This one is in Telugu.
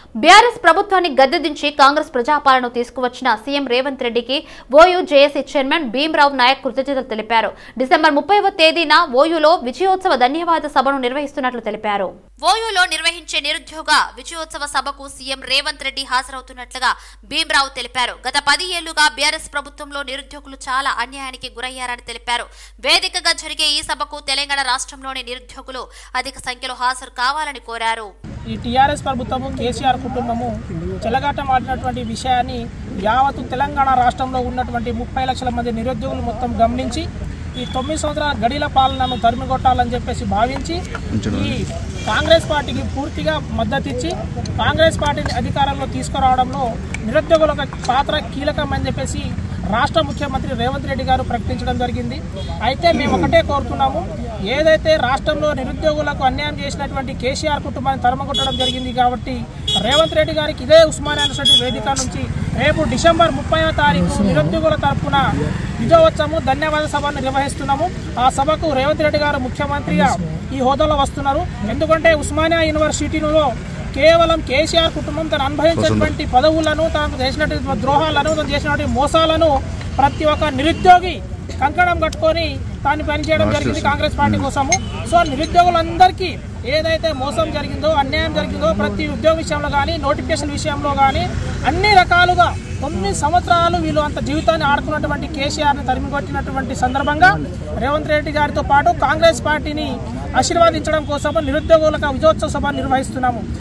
బీఆర్ఎస్ ప్రభుత్వాన్ని గద్దెదించి కాంగ్రెస్ ప్రజాపాలన తీసుకువచ్చిన సీఎం రేవంత్ రెడ్డికి OU JAC chairman Bhimrao Naik కృతజ్ఞతలు తెలిపారు డిసెంబర్ ముప్పైవ తేదీన ఓయూలో విజయోత్సవ ధన్యవాద సభను నిర్వహిస్తున్నట్లు తెలిపారు ఓయూలో నిర్వహించే నిరుద్యోగ విజయోత్సవ సభకు సీఎం రేవంత్ రెడ్డి హాజరవుతున్నట్లుగా భీమ్రావ్ తెలిపారు గత పది ఏళ్లుగా బీఆర్ఎస్ ప్రభుత్వంలో నిరుద్యోగులు చాలా అన్యాయానికి గురయ్యారని తెలిపారు వేదికగా జరిగే ఈ సభకు తెలంగాణ రాష్ట్రంలోని నిరుద్యోగులు అధిక సంఖ్యలో హాజరు కావాలని కోరారు ఈ టీఆర్ఎస్ ప్రభుత్వము కేసీఆర్ కుటుంబము చెలగాటం ఆడినటువంటి విషయాన్ని యావత్తు తెలంగాణ రాష్ట్రంలో ఉన్నటువంటి ముప్పై లక్షల మంది నిరుద్యోగులు మొత్తం గమనించి ఈ తొమ్మిది సంవత్సరాల గడిల పాలనను తరిమికొట్టాలని చెప్పేసి భావించి ఈ కాంగ్రెస్ పార్టీకి పూర్తిగా మద్దతు ఇచ్చి కాంగ్రెస్ పార్టీని అధికారంలో తీసుకురావడంలో నిరుద్యోగుల పాత్ర కీలకమని చెప్పేసి రాష్ట్ర ముఖ్యమంత్రి రేవంత్ రెడ్డి గారు ప్రకటించడం జరిగింది అయితే మేము ఒకటే కోరుతున్నాము ఏదైతే రాష్ట్రంలో నిరుద్యోగులకు అన్యాయం చేసినటువంటి కేసీఆర్ కుటుంబాన్ని తరమగొట్టడం జరిగింది కాబట్టి రేవంత్ రెడ్డి గారికి ఇదే ఉస్మానియా యూనివర్సిటీ వేదిక నుంచి రేపు డిసెంబర్ ముప్పైవ తారీఖు నిరుద్యోగుల తరఫున విజయోత్సవం ధన్యవాద సభను నిర్వహిస్తున్నాము ఆ సభకు రేవంత్ రెడ్డి గారు ముఖ్యమంత్రిగా ఈ హోదాలో వస్తున్నారు ఎందుకంటే ఉస్మానియా యూనివర్సిటీలో కేవలం కేసీఆర్ కుటుంబం తను అనుభవించినటువంటి పదవులను తాను చేసినటువంటి ద్రోహాలను తను చేసినటువంటి మోసాలను ప్రతి ఒక్క నిరుద్యోగి కంకణం కట్టుకొని తాను పనిచేయడం జరిగింది కాంగ్రెస్ పార్టీ కోసము సో నిరుద్యోగులందరికీ ఏదైతే మోసం జరిగిందో అన్యాయం జరిగిందో ప్రతి ఉద్యోగ విషయంలో కానీ నోటిఫికేషన్ విషయంలో కానీ అన్ని రకాలుగా తొమ్మిది సంవత్సరాలు వీళ్ళు అంత జీవితాన్ని ఆడుకున్నటువంటి కేసీఆర్ని తరిమికొట్టినటువంటి సందర్భంగా రేవంత్ రెడ్డి గారితో పాటు కాంగ్రెస్ పార్టీని ఆశీర్వాదించడం కోసం నిరుద్యోగులకు విజయోత్సవ సభ నిర్వహిస్తున్నాము